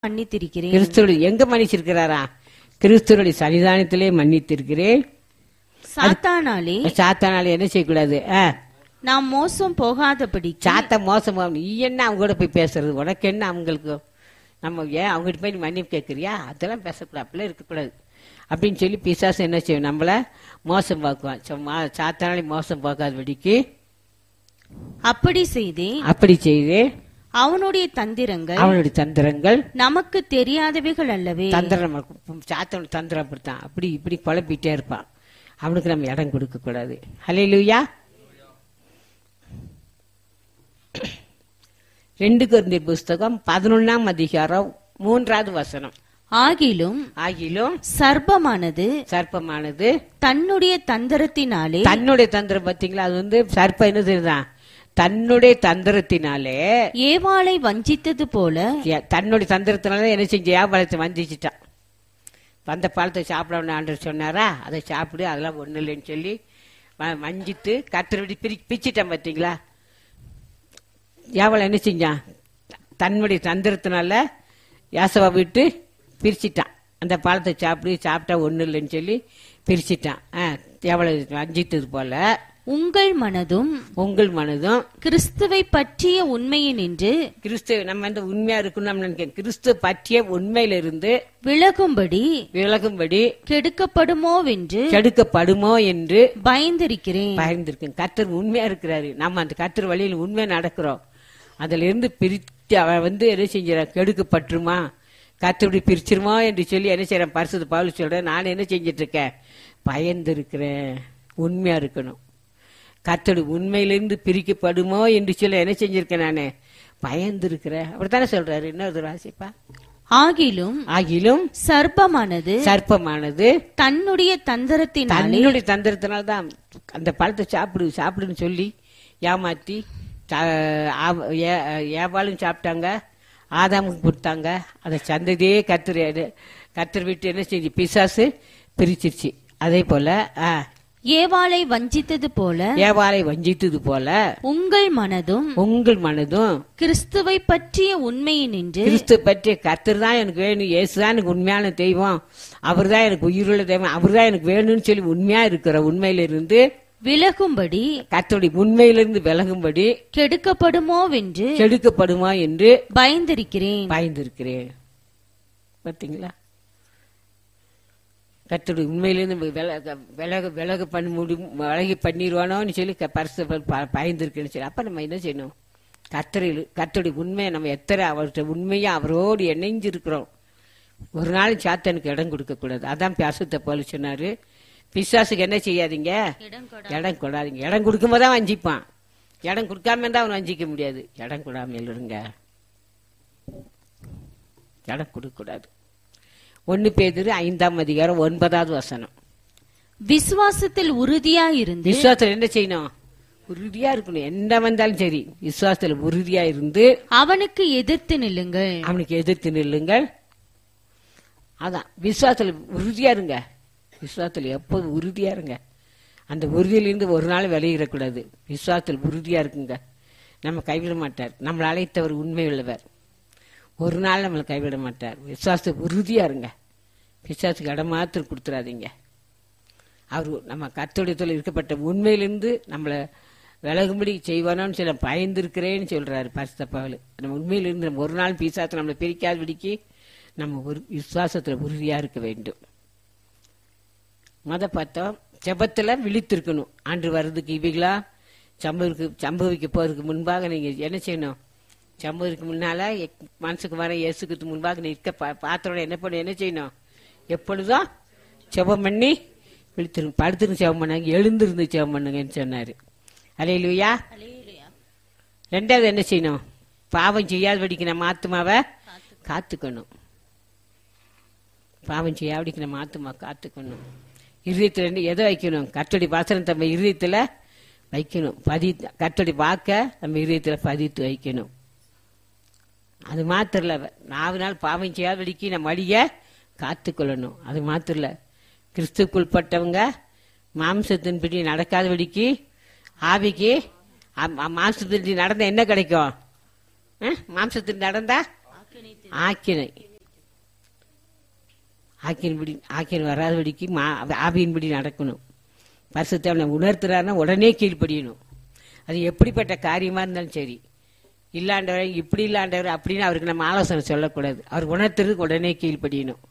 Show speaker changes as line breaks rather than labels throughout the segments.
மன்னித்திருக்கிறேன்
கிறிஸ்துவ எங்க மன்னிச்சிருக்கிறாரா கிறிஸ்துவனுடைய சன்னிதானத்திலே மன்னித்திருக்கிறேன்
சாத்தானாலே
சாத்தானால என்ன செய்யக்கூடாது ஆ,
நாம் மோசம் போகாதபடி
சாத்தா மோசமா நீ என்ன அவங்க கூட போய் பேசுறது உனக்கு என்ன அவங்களுக்கு நம்ம ஏன் அவங்ககிட்ட போய் நீ மன்னிப்பு கேட்கறியா அதெல்லாம் பேசக்கூடாது அப்படிலாம் இருக்கக்கூடாது அப்படின்னு சொல்லி பிசாசு என்ன செய்யும் நம்மள மோசம் பார்க்குவான் சும்மா சாத்தானாலே மோசம் பார்க்காதபடிக்கு
அப்படி செய்தே
அப்படி செய்து
அவனுடைய தந்திரங்கள்
அவனுடைய தந்திரங்கள்
நமக்கு தெரியாதவைகள் அல்லவே
தந்திரம் சாத்தனோட தந்திரம் அப்படித்தான் அப்படி இப்படி குழப்பிட்டே இருப்பான் அவனுக்கு நம்ம இடம் கொடுக்க கூடாது ஹலே லூயா ரெண்டு குருந்தியர் புஸ்தகம் பதினொன்னாம் அதிகாரம் மூன்றாவது வசனம்
ஆகிலும்
ஆகிலும்
சர்ப்பமானது
சர்ப்பமானது
தன்னுடைய தந்திரத்தினாலே
தன்னுடைய தந்திரம் பார்த்தீங்களா அது வந்து சர்ப்பம் என்ன செய்யுதான் தன்னுடைய தந்திரத்தினாலே
ஏவாளை வஞ்சித்தது போல
ஏ- தன்னுடைய தந்திரத்தினால என்ன செஞ்ச வியாபாரத்தை வஞ்சிச்சிட்டான் வந்த பழத்தை சாப்பிடணும்னு ஆண்டவர் சொன்னாரா அதை சாப்பிடு அதெல்லாம் ஒன்றும் இல்லைன்னு சொல்லி வ- வஞ்சித்து கத்திரபடி பிரி பிச்சிட்டான் பார்த்தீங்களா யாவளை என்ன செஞ்சான் தன்னுடைய தந்திரத்தினால யாசவா விட்டு பிரிச்சிட்டான் அந்த பழத்தை சாப்பிடு சாப்பிட்டா ஒன்றும் இல்லைன்னு சொல்லி பிரிச்சிட்டான் ஆ எவ்வளோ வஞ்சித்தது போல
உங்கள் மனதும்
உங்கள் மனதும்
கிறிஸ்துவை பற்றிய உண்மையினின்று
கிறிஸ்து நம்ம வந்து உண்மையா இருக்கணும் நினைக்கிறேன் கிறிஸ்து பற்றிய உண்மையிலிருந்து
விலகும்படி
விலகும்படி
கெடுக்கப்படுமோவென்று
கெடுக்கப்படுமோ என்று
பயந்திருக்கிறேன்
பயந்திருக்கேன் கர்த்தர் உண்மையா இருக்கிறாரு நம்ம அந்த கர்த்தர் வழியில் உண்மையா நடக்கிறோம் அதுல இருந்து பிரித்து அவன் வந்து என்ன செஞ்சிடான் கெடுக்கப்பட்டுருமா கர்த்தருடைய பிரிச்சிருமா என்று சொல்லி என்ன செய்யறேன் பரிசுத்த பவுல் சொல்றேன் நான் என்ன செஞ்சிட்டு இருக்கேன் பயந்து இருக்கிறேன் உண்மையா இருக்கணும் கர்த்தருடைய உண்மையிலிருந்து பிரிக்கப்படுமோ என்று சொல்லி என்ன செஞ்சிருக்கேன் நானு பயந்து இருக்கிறேன் அப்படித்தானே சொல்றாரு இன்னொரு வாசிப்பா
ஆகிலும்
ஆகிலும்
சர்ப்பமானது
சர்ப்பமானது
தன்னுடைய தந்திரத்தினாலே
தன்னுடைய தந்திரத்தினால தான் அந்த பழத்தை சாப்பிடு சாப்பிடுன்னு சொல்லி ஏமாத்தி சா- ஆ- ஏ- ஏவாளும் சாப்பிட்டாங்க ஆதாமுக்கு கொடுத்தாங்க அதை சந்ததியே கத்திர கத்தர் விட்டு என்ன செஞ்சு பிசாசு பிரிச்சிருச்சு அதே போல ஆ,
ஏவாளை வஞ்சித்தது போல
ஏவாளை வஞ்சித்தது போல
உங்கள் மனதும்
உங்கள் மனதும்
கிறிஸ்துவை பற்றிய உண்மையினின்று
கிறிஸ்து பற்றிய கர்த்தர் தான் எனக்கு வேணும் இயேசு தான் எனக்கு உண்மையான தெய்வம் அவர் தான் எனக்கு உயிருள்ள தெய்வம் அவர் தான் எனக்கு வேணும்னு சொல்லி உண்மையா இருக்கிற உண்மையிலிருந்து
விலகும்படி
கர்த்தருடைய உண்மையிலிருந்து விலகும்படி
கெடுக்கப்படுமோவென்று
கெடுக்கப்படுமா என்று
பயந்திருக்கிறேன்
பயந்திருக்கிறேன் பார்த்தீங்களா கர்த்தருடைய உண்மையிலிருந்து விலக விலக விலக பண்ண முடியும் விலகி பண்ணிடுவானோன்னு சொல்லி க- பரிசு ப- ப- பயந்திருக்கேன்னு சொல்லி அப்ப நம்ம என்ன செய்யணும் கர்த்தரில் கர்த்தருடைய உண்மையை நம்ம எத்தனை அவர்கிட்ட உண்மையா அவரோடு இணைஞ்சிருக்கிறோம் ஒரு நாள் சாத்தனுக்கு இடம் கொடுக்க கூடாது அதான் பியாசத்தை போல சொன்னாரு பிசாசுக்கு என்ன செய்யாதீங்க இடம் கொடாதீங்க இடம் கொடுக்கும்போது தான் வஞ்சிப்பான் இடம் கொடுக்காம இருந்தா அவன் வஞ்சிக்க முடியாது இடம் கொடாம இருங்க இடம் கொடுக்க கூடாது ஒன்னு பேதிரு ஐந்தாம் அதிகாரம் ஒன்பதாவது வசனம்
விசுவாசத்தில் உறுதியாயிருந்து
விசுவாசத்துல என்ன செய்யணும் உறுதியா இருக்கணும் என்ன வந்தாலும் சரி விசுவாசத்துல உறுதியா இருந்து
அவனுக்கு எதிர்த்து நில்லுங்கள்
அவனுக்கு எதிர்த்து நில்லுங்கள் அதான் விசுவாசத்துல உறுதியா இருங்க விசுவாசத்துல எப்போதும் உறுதியா இருங்க அந்த உறுதியிலிருந்து ஒரு நாள் விளையிடக்கூடாது விசுவாசத்தில் உறுதியா இருக்குங்க நம்ம கைவிட மாட்டார் நம்மளை அழைத்தவர் உண்மை உள்ளவர் ஒரு நாள் நம்மளை கைவிட மாட்டார் விசுவாசத்துக்கு உறுதியா இருங்க விசுவாசத்துக்கு இடம் மாத்திரம் கொடுத்துறாதீங்க அவர் நம்ம கத்தோடத்தில் இருக்கப்பட்ட உண்மையிலிருந்து நம்மளை விலகும்படி செய்வானோன்னு சொல்ல பயந்துருக்கிறேன்னு சொல்றாரு பரிசுத்த பகல் நம்ம உண்மையிலிருந்து நம்ம ஒரு நாள் பிசாசத்தை நம்மளை பிரிக்காதபடிக்கு நம்ம ஒரு விசுவாசத்துல உறுதியா இருக்க வேண்டும் மத பார்த்தோம் ஜெபத்துல விழித்திருக்கணும் ஆண்டு வர்றதுக்கு இவைகளா சம்பவிக்கு சம்பவிக்க போறதுக்கு முன்பாக நீங்க என்ன செய்யணும் சம்பவத்துக்கு முன்னால எக்- மனசுக்கு வர இயேசுக்கு முன்பாக நிற்க பா- பாத்திரோட என்ன பண்ண என்ன செய்யணும் எப்பொழுதும் ஜெபம் பண்ணி விழித்திருங்க படுத்துருந்து ஜெபம் பண்ணாங்க எழுந்திருந்து ஜெபம் பண்ணுங்கன்னு சொன்னாரு அலையிலுயா ரெண்டாவது என்ன செய்யணும் பாவம் செய்யாதபடிக்கு நம்ம ஆத்மாவை காத்துக்கணும் பாவம் செய்யாதபடிக்கு நம்ம ஆத்மா காத்துக்கணும் இருதயத்துல இருந்து எதை வைக்கணும் கத்தடி வாசனம் நம்ம இருதயத்துல வைக்கணும் பதி கத்தடி வாக்க நம்ம இருதயத்துல பதித்து வைக்கணும் அது மாத்திரம் இல்ல நாலு நாள் பாவம் செய்யாதபடிக்கு நம்ம அடிய காத்துக்கொள்ளணும் அது மாத்திரம் இல்ல கிறிஸ்துக்குள்பட்டவங்க மாம்சத்தின்படி நடக்காதபடிக்கு ஆவிக்கு அ- அ- மாம்சத்தின்படி நடந்தா என்ன கிடைக்கும் அஹ்? மாம்சத்தின் நடந்தா ஆக்கினை ஆக்கியின்படி ஆக்கியன் வராதபடிக்கு மா ஆவியின்படி நடக்கணும் பரிசுத்த நம்ம உணர்த்துறாருன்னா உடனே கீழ்ப்படியணும் அது எப்படிப்பட்ட காரியமா இருந்தாலும் சரி இல்லாண்டவர் இப்படி இல்லாண்டவர் அப்படின்னு அவருக்கு நம்ம ஆலோசனை சொல்லக்கூடாது அவர் உணர்த்துறதுக்கு உடனே கீழ்ப்படியணும்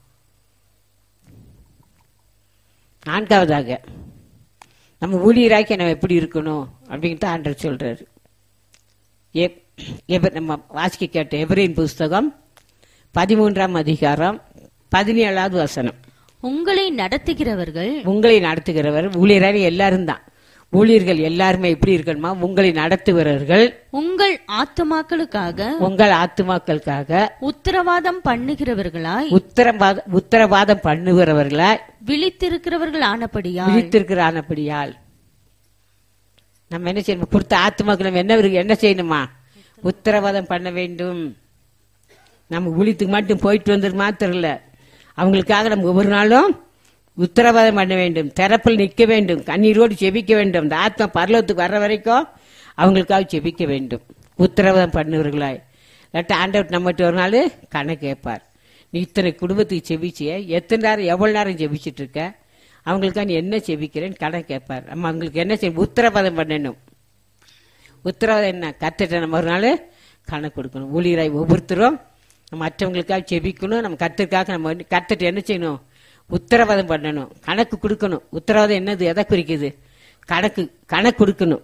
நான்காவதாக நம்ம ஊழியராக்கி நம்ம எப்படி இருக்கணும் அப்படின்ட்டு ஆண்டவர் சொல்றாரு எப்- எப- நம்ம வாசிக்க கேட்ட எவரின் புஸ்தகம் பதிமூன்றாம் அதிகாரம் பதினேழாவது வசனம்
உங்களை நடத்துகிறவர்கள்
உங்களை நடத்துகிறவர் ஊழியராக எல்லாரும் தான் ஊழியர்கள் எல்லாருமே எப்படி இருக்கணுமா உங்களை நடத்துகிறவர்கள்
உங்கள் ஆத்துமாக்களுக்காக
உங்கள் ஆத்துமாக்களுக்காக
உத்தரவாதம் பண்ணுகிறவர்களாய்
உத்தரவாத உத்தரவாதம் பண்ணுகிறவர்களா
விழித்திருக்கிறவர்கள் ஆனபடியால்
விழித்திருக்கிற ஆனப்படியால் நம்ம என்ன செய்யணும் கொடுத்த ஆத்துமாக்கு நம்ம என்ன இருக்கு- என்ன செய்யணுமா உத்தரவாதம் பண்ண வேண்டும் நம்ம ஊழியத்துக்கு மட்டும் போயிட்டு வந்தது மாத்திரம் இல்ல அவங்களுக்காக நம்ம ஒவ்வொரு நாளும் உத்தரவாதம் பண்ண வேண்டும் திறப்பில் நிற்க வேண்டும் கண்ணீரோடு செபிக்க வேண்டும் இந்த ஆத்மா பரலோகத்துக்கு வர்ற வரைக்கும் அவங்களுக்காக செபிக்க வேண்டும் உத்தரவாதம் பண்ணுவர்களாய் இல்லாட்டி ஆண்டவர் நம்மகிட்ட ஒரு நாள் கணக்கு கேட்பார் நீ இத்தனை குடும்பத்துக்கு செபிச்சிய எத்தனை நேரம் எவ்வளவு நேரம் செபிச்சிட்டு இருக்க அவங்களுக்காக நீ என்ன செபிக்கிறேன்னு கணக்கு கேட்பார் நம்ம அவங்களுக்கு என்ன செய்ய உத்தரவாதம் பண்ணணும் உத்தரவாதம் என்ன கத்துட்ட நம்ம ஒரு நாள் கணக்கு கொடுக்கணும் ஊழியராய் ஒவ்வொருத்தரும் நம்ம மற்றவங்களுக்காக செபிக்கணும் நம்ம கத்திற்காக நம்ம வந்து கத்துட்டு என்ன செய்யணும் உத்தரவாதம் பண்ணணும் கணக்கு கொடுக்கணும் உத்தரவாதம் என்னது எதை குறிக்குது கணக்கு கணக்கு கொடுக்கணும்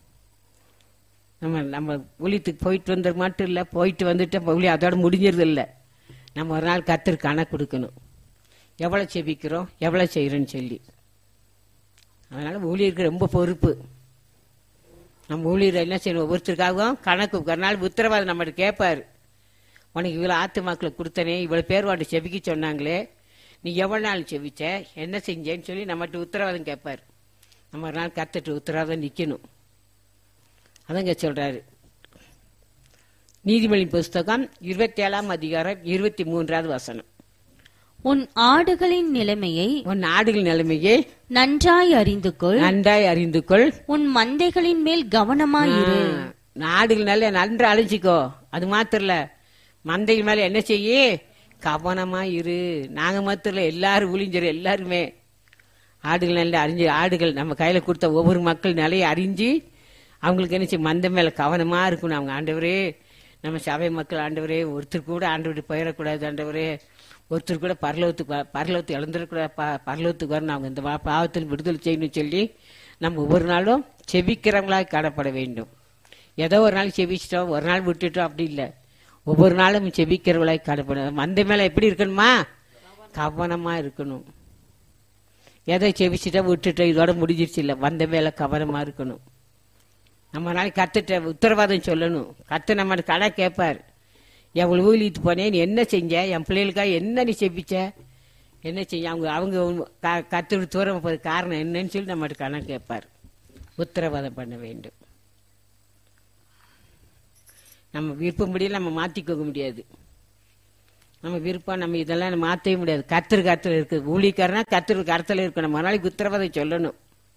நம்ம நம்ம ஊழியத்துக்கு போயிட்டு வந்தது மட்டும் இல்லை போயிட்டு வந்துட்டு ஊழி அதோட முடிஞ்சிருது இல்லை நம்ம ஒரு நாள் கத்திற்கு கணக்கு கொடுக்கணும் எவ்வளோ செபிக்கிறோம் எவ்வளோ செய்கிறோன்னு சொல்லி அதனால ஊழியருக்கு ரொம்ப பொறுப்பு நம்ம ஊழியர் என்ன செய்யணும் ஒவ்வொருத்தருக்காகவும் கணக்கு ஒரு நாள் உத்தரவாதம் நம்மகிட்ட கேட்பாரு உனக்கு இவ்வளோ ஆத்துமாக்களை கொடுத்தனே இவ்வளோ பேர் வாட்டி செபிக்க சொன்னாங்களே நீ எவ்வளோ நாள் செபிச்ச என்ன செஞ்சேன்னு சொல்லி நம்மகிட்ட உத்தரவாதம் கேட்பார் நம்ம ஒரு நாள் கத்துட்டு உத்தரவாதம் நிற்கணும் அதங்க சொல்றாரு நீதிமொழி புஸ்தகம் இருபத்தி ஏழாம் அதிகாரம் இருபத்தி மூன்றாவது வசனம்
உன் ஆடுகளின் நிலைமையை
உன் நாடுகள் நிலைமையை
நன்றாய் அறிந்து கொள்
நன்றாய் அறிந்து கொள்
உன் மந்தைகளின் மேல் கவனமாயிரு
ஆ, நாடுகள் நல்ல நன்று அழிஞ்சிக்கோ அது மாத்திரம் இல்ல மந்தைகள் மேல என்ன செய்ய கவனமா இரு நாங்க மாத்திரம் இல்ல எல்லாரும் ஊழிஞ்சரு எல்லாருமே ஆடுகள் நல்ல அறிஞ்சு ஆடுகள் நம்ம கையில கொடுத்த ஒவ்வொரு மக்கள் நிலையை அறிஞ்சு அவங்களுக்கு என்ன செய்யும் மந்த மேல கவனமா இருக்கணும் அவங்க ஆண்டவரே நம்ம சபை மக்கள் ஆண்டவரே ஒருத்தர் கூட ஆண்டவரை போயிடக்கூடாது ஆண்டவரே ஒருத்தர் கூட பரலோகத்துக்கு வ- பரலோகத்துக்கு இழந்துடக்கூடாது ப- பரலோகத்துக்கு வரணும் அவங்க இந்த பா- பாவத்தில் விடுதலை செய்யணும்னு சொல்லி நம்ம ஒவ்வொரு நாளும் செபிக்கிறவங்களாக காணப்பட வேண்டும் ஏதோ ஒரு நாள் செபிச்சிட்டோம் ஒரு நாள் விட்டுட்டோம் அப்படி இல்லை ஒவ்வொரு நாளும் செபிக்கிறவங்களாக காணப்படும் மந்த மேல எப்படி இருக்கணுமா கவனமா இருக்கணும் எதை செபிச்சிட்டா விட்டுட்டோம் இதோட முடிஞ்சிருச்சு இல்லை வந்த மேல கவனமா இருக்கணும் நம்ம நாளைக்கு கத்துட்ட உத்தரவாதம் சொல்லணும் கத்து நம்ம கடை கேட்பார் எவ்வளவு ஊழிட்டு போனேன் நீ என்ன செஞ்ச என் பிள்ளைகளுக்காக என்ன நீ செப்பிச்ச என்ன செஞ்ச அவங்க அவங்க க- கத்து தூரம் போது காரணம் என்னன்னு சொல்லி நம்ம கணக்கு கேட்பார் உத்தரவாதம் பண்ண வேண்டும் நம்ம விருப்பம்படியெல்லாம் நம்ம மாத்திக்க முடியாது நம்ம விருப்பம் நம்ம இதெல்லாம் நம்ம மாற்றவே முடியாது கத்திரு கருத்தில் இருக்குது ஊழிக்காரனா கத்திரு கருத்தில் இருக்கணும் நம்ம நாளைக்கு உத்தரவாதம் சொல்லணும்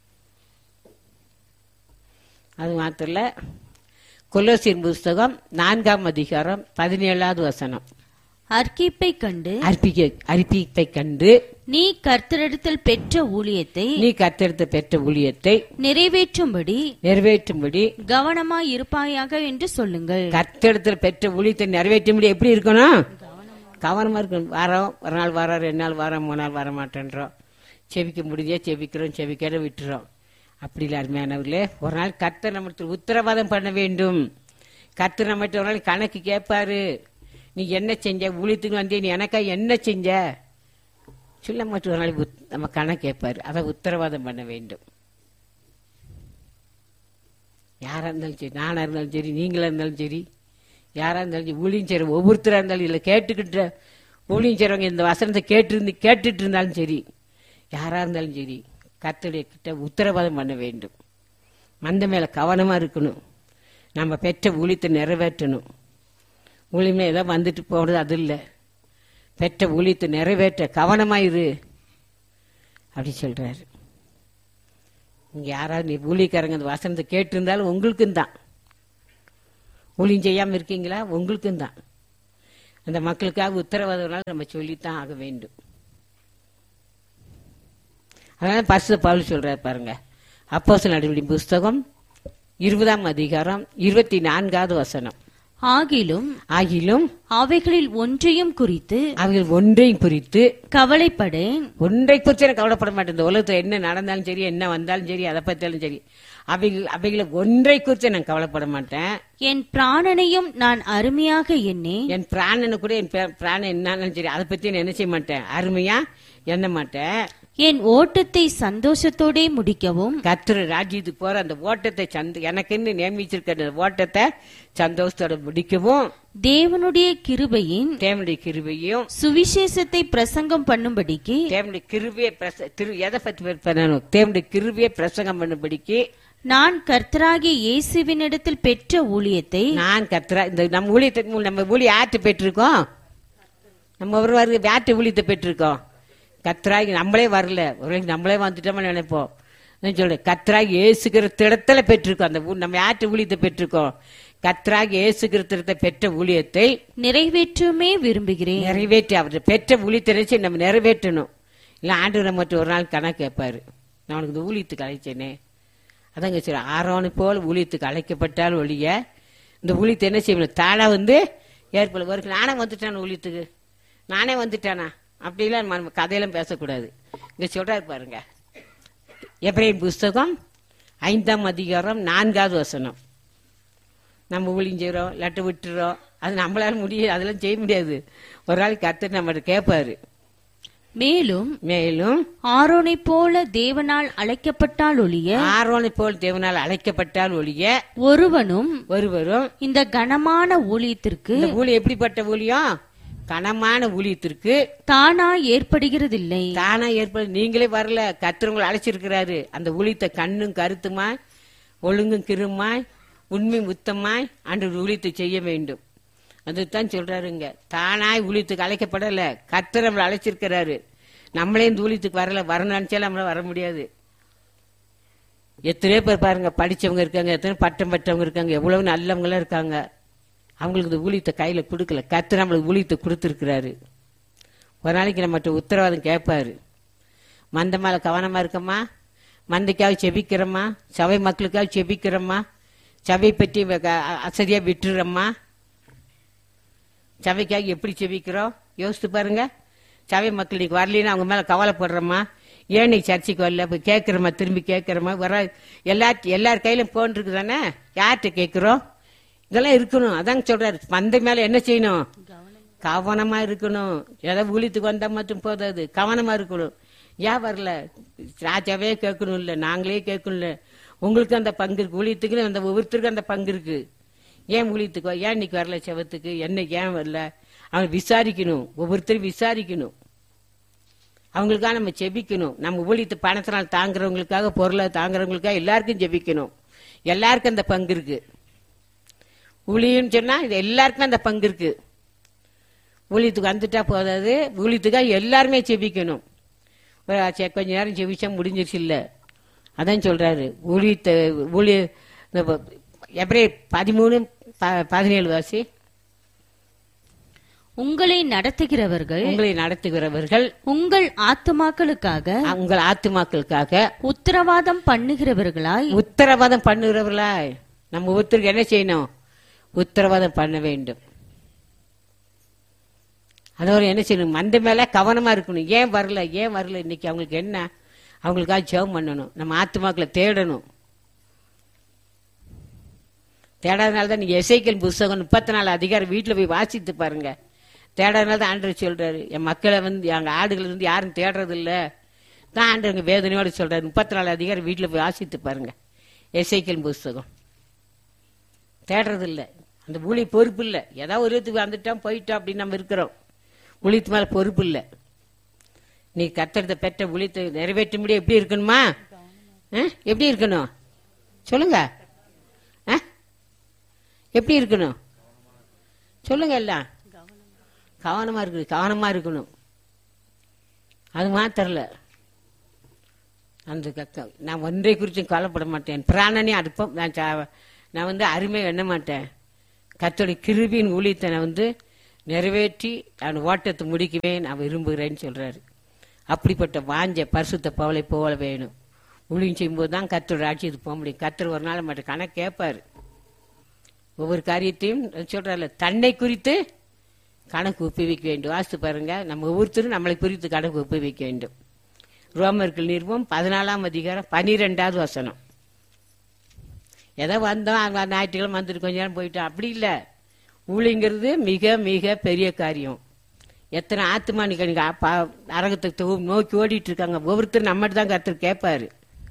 அது மாத்திரம் இல்ல கொல்லோசியர் புஸ்தகம் நான்காம் அதிகாரம் பதினேழாவது வசனம்
அர்க்கிப்பை கண்டு
அர்ப்பிக்க அர்ப்பிப்பை கண்டு
நீ கர்த்தரிடத்தில் பெற்ற ஊழியத்தை
நீ கத்தெடுத்த பெற்ற ஊழியத்தை
நிறைவேற்றும்படி
நிறைவேற்றும்படி
கவனமாய் இருப்பாயாக என்று சொல்லுங்கள்
கத்தெடுத்துல பெற்ற ஊழியத்தை நிறைவேற்றும்படி எப்படி இருக்கணும் கவனமா இருக்கணும் வாரம் ஒரு நாள் வாரம் ரெண்டு நாள் வாரம் மூணு நாள் வர மாட்டேன்றோம் செபிக்க முடிஞ்சா செபிக்கிறோம் செபிக்கிற விட்டுறோம் அப்படி இல்லை அருமையானவர்களே ஒரு நாள் கர்த்தர் நம்மளுக்கு உத்தரவாதம் பண்ண வேண்டும் கர்த்தர் நம்மகிட்ட ஒரு நாள் கணக்கு கேட்பாரு நீ என்ன செஞ்ச ஊழியத்துக்கு வந்தே நீ எனக்கா என்ன செஞ்ச சொல்ல மட்டும் ஒரு நாள் உத்- நம்ம கணக்கு கேட்பாரு அதை உத்தரவாதம் பண்ண வேண்டும் யாரா இருந்தாலும் சரி நானா இருந்தாலும் சரி நீங்களா இருந்தாலும் சரி யாரா இருந்தாலும் சரி ஊழியம் செய்ற ஒவ்வொருத்தரா இருந்தாலும் இல்லை கேட்டுக்கிட்ட ஊழியம் செய்றவங்க இந்த வசனத்தை கேட்டு இருந்து கேட்டுட்டு இருந்தாலும் சரி யாரா இருந்தாலும் சரி கர்த்தருடைய கிட்ட உத்தரவாதம் பண்ண வேண்டும் மந்த மேல கவனமா இருக்கணும் நம்ம பெற்ற ஊழியத்தை நிறைவேற்றணும் ஊழியமே ஏதோ வந்துட்டு போறது அது இல்லை பெற்ற ஊழியத்தை நிறைவேற்ற கவனமா இரு அப்படி சொல்றாரு இங்க யாராவது நீ ஊழியக்காரங்க அந்த வசனத்தை கேட்டு இருந்தாலும் உங்களுக்கும் தான் ஊழியம் செய்யாம இருக்கீங்களா உங்களுக்கும் தான் அந்த மக்களுக்காக உத்தரவாதம் நம்ம சொல்லித்தான் ஆக வேண்டும் அதனால பரிசு பவுல் சொல்றாரு பாருங்க அப்போஸ் நடவடிக்கை புஸ்தகம் இருபதாம் அதிகாரம் இருபத்தி நான்காவது வசனம்
ஆகிலும்
ஆகிலும்
அவைகளில் ஒன்றையும் குறித்து
அவர்கள் ஒன்றையும் குறித்து
கவலைப்படேன்
ஒன்றை குறித்து எனக்கு கவலைப்பட மாட்டேன் இந்த உலகத்துல என்ன நடந்தாலும் சரி என்ன வந்தாலும் சரி அதை பத்தியாலும் சரி அவைகள் அவைகளை ஒன்றை குறித்து நான் கவலைப்பட மாட்டேன்
என் பிராணனையும் நான் அருமையாக எண்ணேன்
என் பிராணனை கூட என் பே- பிராணன் என்னன்னு சரி அதை பத்தி நான் என்ன செய்ய மாட்டேன் அருமையா எண்ண மாட்டேன்
என் ஓட்டத்தை சந்தோஷத்தோடே முடிக்கவும்
கத்திர ராஜ்யத்துக்கு போற அந்த ஓட்டத்தை சந்த எனக்குன்னு நியமிச்சிருக்க அந்த ஓட்டத்தை சந்தோஷத்தோட முடிக்கவும்
தேவனுடைய கிருபையின்
தேவனுடைய கிருபையும்
சுவிசேஷத்தை பிரசங்கம் பண்ணும்படிக்கு
தேவனுடைய கிருபையை பிரச திரு எதை பத்தி பண்ணணும் தேவனுடைய கிருபையை பிரசங்கம் பண்ணும்படிக்கு
நான் கர்த்தராகிய இயேசுவினிடத்தில் பெற்ற ஊழியத்தை
நான் கத்துறா இந்த நம்ம ஊழியத்தை மூலம் நம்ம ஊழிய ஆட்டு பெற்றிருக்கோம் நம்ம ஒரு வாரம் ஆட்டு ஊழியத்தை பெற்றிருக்கோம் கத்ராகி நம்மளே வரல ஒரு வேளை நம்மளே வந்துட்டோம்னு நினைப்போம் நான் சொல்றேன் கத்ராகி ஏசுகிற திடத்துல பெற்றிருக்கோம் அந்த ஊ- நம்ம ஆட்டு ஊழியத்தை பெற்றிருக்கோம் கத்ராகி ஏசுகிற திடத்தை பெற்ற ஊழியத்தை
நிறைவேற்றுமே விரும்புகிறேன்
நிறைவேற்றி அவர் பெற்ற ஊழியத்தை நினைச்சு நம்ம நிறைவேற்றணும் இல்ல ஆண்டு மட்டும் ஒரு நாள் கணக்கு கேட்பாரு நான் உனக்கு இந்த ஊழியத்துக்கு அழைச்சேனே அதாங்க சரி ஆரோனு போல் ஊழியத்துக்கு அழைக்கப்பட்டால் ஒழிய இந்த ஊழியத்தை என்ன செய்யணும் தானா வந்து ஏற்பட ஒரு நானே வந்துட்டேன் ஊழியத்துக்கு நானே வந்துட்டேனா அப்படிலாம் நம்ம கதையெல்லாம் பேசக்கூடாது இங்க சொல்றாரு பாருங்க எப்ரேம் புஸ்தகம் ஐந்தாம் அதிகாரம் நான்காவது வசனம் நம்ம ஊழியம் செய்கிறோம் லட்டு விட்டுறோம் அது நம்மளால முடியும் அதெல்லாம் செய்ய முடியாது ஒரு நாள் கத்து நம்ம கேட்பாரு
மேலும்
மேலும்
ஆரோனைப் போல தேவனால் அழைக்கப்பட்டால் ஒழிய
ஆரோனை போல் தேவனால் அழைக்கப்பட்டால் ஒழிய
ஒருவனும்
ஒருவரும்
இந்த கனமான ஊழியத்திற்கு
இந்த ஊழியம் எப்படிப்பட்ட ஊழியம் கனமான ஊழியத்திற்கு
தானா ஏற்படுகிறதில்லை
தானா ஏற்பட நீங்களே வரல கத்திரவங்களை அழைச்சிருக்கிறாரு அந்த ஊழியத்தை கண்ணும் கருத்துமாய் ஒழுங்கும் கிருமாய் உண்மை முத்தமாய் அன்று ஊழியத்தை செய்ய வேண்டும் அதுதான் சொல்றாருங்க தானாய் ஊழியத்துக்கு அழைக்கப்படல கத்தர் நம்மளை அழைச்சிருக்கிறாரு நம்மளே இந்த ஊழியத்துக்கு வரல வரணும்னு நினைச்சாலும் நம்மளால வர முடியாது எத்தனையோ பேர் பாருங்க படிச்சவங்க இருக்காங்க எத்தனை பட்டம் பெற்றவங்க இருக்காங்க எவ்வளவு நல்லவங்களும் இருக்காங்க அவங்களுக்கு இந்த ஊழியத்தை கையில கொடுக்கல கத்து நம்மளுக்கு ஊழியத்தை கொடுத்துருக்கிறாரு ஒரு நாளைக்கு நம்மகிட்ட உத்தரவாதம் கேட்பாரு மந்த மேல கவனமா இருக்கம்மா மந்தைக்காக செபிக்கிறம்மா சபை மக்களுக்காக செபிக்கிறம்மா சபை பற்றி வ- க- அசதியா விட்டுறம்மா சபைக்காக எப்படி செபிக்கிறோம் யோசித்து பாருங்க சபை மக்கள் இன்னைக்கு வரலின்னு அவங்க மேல கவலைப்படுறோமா ஏன் நீ சர்ச்சைக்கு வரல போய் கேட்கிறோமா திரும்பி கேட்கிறோமா வர எல்லா எல்லார் கையிலும் போன் இருக்கு தானே யார்கிட்ட கேட்கிறோம் இதெல்லாம் இருக்கணும் அதாங்க சொல்றாரு மந்தை மேல என்ன செய்யணும் கவனமா இருக்கணும் ஏதோ ஊழியத்துக்கு வந்தா மட்டும் போதாது கவனமா இருக்கணும் ஏன் வரல ராஜாவே கேட்கணும் இல்ல நாங்களே கேட்கணும் இல்ல உங்களுக்கு அந்த பங்கு இருக்கு ஊழியத்துக்கு அந்த ஒவ்வொருத்தருக்கும் அந்த பங்கு இருக்கு ஏன் ஊழியத்துக்கு வ- ஏன் இன்னைக்கு வரல செவத்துக்கு என்ன ஏன் வரல அவன் விசாரிக்கணும் ஒவ்வொருத்தரும் விசாரிக்கணும் அவங்களுக்காக நம்ம ஜெபிக்கணும் நம்ம ஊழியத்து பணத்தினால் தாங்குறவங்களுக்காக பொருளை தாங்குறவங்களுக்காக எல்லாருக்கும் ஜெபிக்கணும் எல்லாருக்கும் அந்த பங்கு இருக்கு ஊழியம்னு சொன்னா இது எல்லாருக்குமே அந்த பங்கு இருக்கு ஊழியத்துக்கு வந்துட்டா போதாது ஊழியத்துக்காக எல்லாருமே ஜெபிக்கணும் ஒரு சரி, கொஞ்ச நேரம் ஜெபிச்சா முடிஞ்சிருச்சு இல்ல அதான் சொல்றாரு ஊழியத்தை ஊழிய இந்த ப- எப்படி பதிமூணு ப- பதினேழு வாசி
உங்களை நடத்துகிறவர்கள்
உங்களை நடத்துகிறவர்கள்
உங்கள் ஆத்துமாக்களுக்காக
உங்கள் ஆத்துமாக்களுக்காக
உத்தரவாதம் பண்ணுகிறவர்களாய்
உத்தரவாதம் பண்ணுகிறவர்களா நம்ம ஒருத்தருக்கு என்ன செய்யணும் உத்தரவாதம் பண்ண வேண்டும் அதோட என்ன செய்யணும் மந்த மேல கவனமா இருக்கணும் ஏன் வரல ஏன் வரல இன்னைக்கு அவங்களுக்கு என்ன அவங்களுக்காக ஜெபம் பண்ணணும் நம்ம ஆத்துமாக்களை தேடணும் தேடாதனால தான் நீங்க எசைக்கல் புஸ்தகம் முப்பத்தி நாலு அதிகாரம் வீட்டுல போய் வாசித்து பாருங்க தேடாதனால தான் ஆண்டவர் சொல்றாரு என் மக்களை வந்து எங்க ஆடுகள் வந்து யாரும் தேடுறது இல்ல தான் ஆண்டவங்க வேதனையோட சொல்றாரு முப்பத்தி நாலு அதிகாரம் வீட்டுல போய் வாசித்து பாருங்க எசைக்கல் புஸ்தகம் தேடுறது இல்ல அந்த ஊழி பொறுப்பு இல்ல ஏதாவது ஒரு இடத்துக்கு வந்துட்டோம் போயிட்டோம் அப்படின்னு நம்ம இருக்கிறோம் ஊழியத்து மேல பொறுப்பு இல்ல நீ கத்தெடுத்த பெற்ற ஊழியத்தை நிறைவேற்ற முடியும் எப்படி இருக்கணுமா ஆ? எப்படி இருக்கணும் சொல்லுங்க ஆ? எப்படி இருக்கணும் சொல்லுங்க எல்லாம் கவனமா இருக்கணும் கவனமா இருக்கணும் அது மாத்திரல அந்த கக்க நான் ஒன்றை குறித்தும் கவலைப்பட மாட்டேன் பிராணனே அடுப்போம் நான் சா- நான் வந்து அருமை எண்ண மாட்டேன் கத்தோடைய கிருபியின் ஊழியத்தை நான் வந்து நிறைவேற்றி நான் ஓட்டத்தை முடிக்கவே நான் விரும்புகிறேன்னு சொல்றாரு அப்படிப்பட்ட வாஞ்ச பரிசுத்த பவளை போல வேணும் ஊழியம் செய்யும்போது தான் கத்தர் ராட்சியத்துக்கு போக முடியும் கத்தர் ஒரு நாள் மட்டும் கணக்கு கேட்பாரு ஒவ்வொரு காரியத்தையும் சொல்றாருல தன்னை குறித்து கணக்கு ஒப்புவிக்க வேண்டும் வாசித்து பாருங்க நம்ம ஒவ்வொருத்தரும் நம்மளை குறித்து கணக்கு ஒப்புவிக்க வேண்டும் ரோமர்கள் நிறுவம் பதினாலாம் அதிகாரம் பனிரெண்டாவது வசனம் ஏதோ வந்தோம் அங்க ஞாயிற்றுக்கிழமை வந்துட்டு கொஞ்ச நேரம் போயிட்டோம் அப்படி இல்லை ஊழிங்கிறது மிக மிக பெரிய காரியம் எத்தனை ஆத்துமா நீங்க நரகத்தை நோக்கி ஓடிட்டு இருக்காங்க ஒவ்வொருத்தரும் நம்மகிட்ட தான் கருத்து கேட்பாரு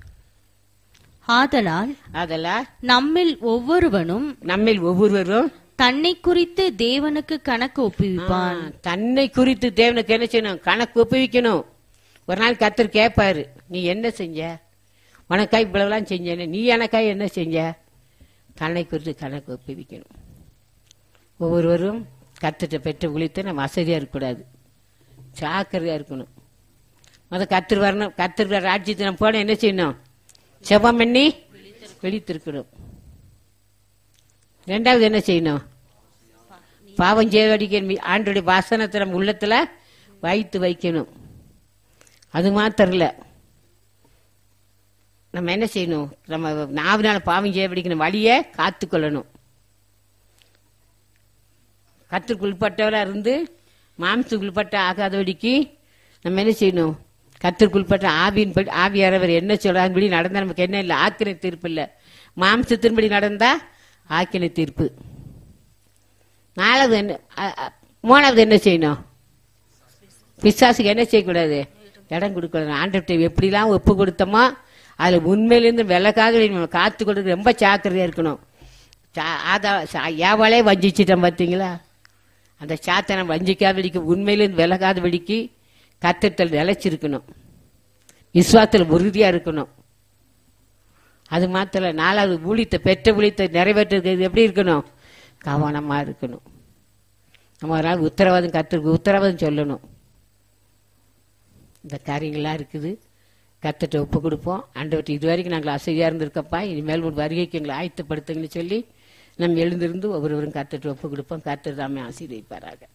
ஆதலால்
அதெல்லாம்
நம்மில் ஒவ்வொருவனும்
நம்மில் ஒவ்வொருவரும்
தன்னை குறித்து தேவனுக்கு கணக்கு ஒப்புவிப்பான்
ஆ, தன்னை குறித்து தேவனுக்கு என்ன செய்யணும் கணக்கு ஒப்புவிக்கணும் ஒரு நாள் கத்தர் கேட்பாரு நீ என்ன செஞ்ச உனக்காய் இவ்வளவுலாம் செஞ்சேன்னு நீ எனக்காய் என்ன செஞ்ச தன்னை குறித்து கணக்கு ஒப்புவிக்கணும் ஒவ்வொருவரும் கத்திட்ட பெற்ற உழித்து நம்ம வசதியா இருக்கக்கூடாது ஜாக்கிரதையா இருக்கணும் முத கத்தர் வரணும் கத்திருக்கிற ராஜ்யத்தை நம்ம போன என்ன செய்யணும் செபம் பண்ணி விழித்திருக்கணும் ரெண்டாவது என்ன செய்யணும் பாவம் செய்வடிக்க ஆண்டுடைய வாசனத்தை நம்ம உள்ளத்துல வைத்து வைக்கணும் அது மாத்திரம் இல்ல நம்ம என்ன செய்யணும் நம்ம நாவினால பாவம் செய்வடிக்கணும் வழியை காத்துக்கொள்ளணும் கத்திற்குள்பட்டவரா இருந்து மாம்சத்துக்குள்பட்ட ஆகாதபடிக்கு நம்ம என்ன செய்யணும் கத்திற்குள்பட்ட ஆவியின் படி ஆவியாரவர் என்ன சொல்றாருபடி நடந்தா நமக்கு என்ன இல்லை ஆக்கினை தீர்ப்பு இல்லை மாம்சத்தின்படி நடந்தா ஆக்கினை தீர்ப்பு நாலாவது என்ன அ- அ- மூணாவது என்ன செய்யணும் பிசாசுக்கு என்ன செய்யக்கூடாது இடம் கொடுக்கணும் ஆண்டவர்கிட்ட எப்படிலாம் ஒப்பு கொடுத்தோமோ அதுல உண்மையிலேருந்து விலகாத நம்ம காத்து கொடுக்க ரொம்ப ஜாக்கிரதையா இருக்கணும் சா- ஆதா சா- ஏவாளே வஞ்சிச்சிட்டோம் பார்த்தீங்களா அந்த சாத்தனை வஞ்சிக்காதபடிக்கு உண்மையிலேருந்து விலகாதபடிக்கு கத்தத்தில் நிலைச்சிருக்கணும் விசுவாசத்தில் உறுதியா இருக்கணும் அது மாத்திர நாலாவது ஊழியத்தை பெற்ற ஊழியத்தை நிறைவேற்றுறது எப்படி இருக்கணும் கவனமா இருக்கணும் நம்ம ஒரு நாள் உத்தரவாதம் கத்திருக்கு உத்தரவாதம் சொல்லணும் இந்த காரியங்கள்லாம் இருக்குது கத்துட்டு ஒப்பு கொடுப்போம் ஆண்டவர்கிட்ட இது வரைக்கும் நாங்கள் அசதியாக இருந்திருக்கப்பா இனிமேல் ஒரு வருகைக்கு எங்களை ஆயத்தப்படுத்துங்கன்னு சொல்லி நம்ம எழுந்திருந்து ஒவ்வொருவரும் கத்துட்டு ஒப்பு கொடுப்போம் கத்து தாமே ஆசீர்வதிப்பாராக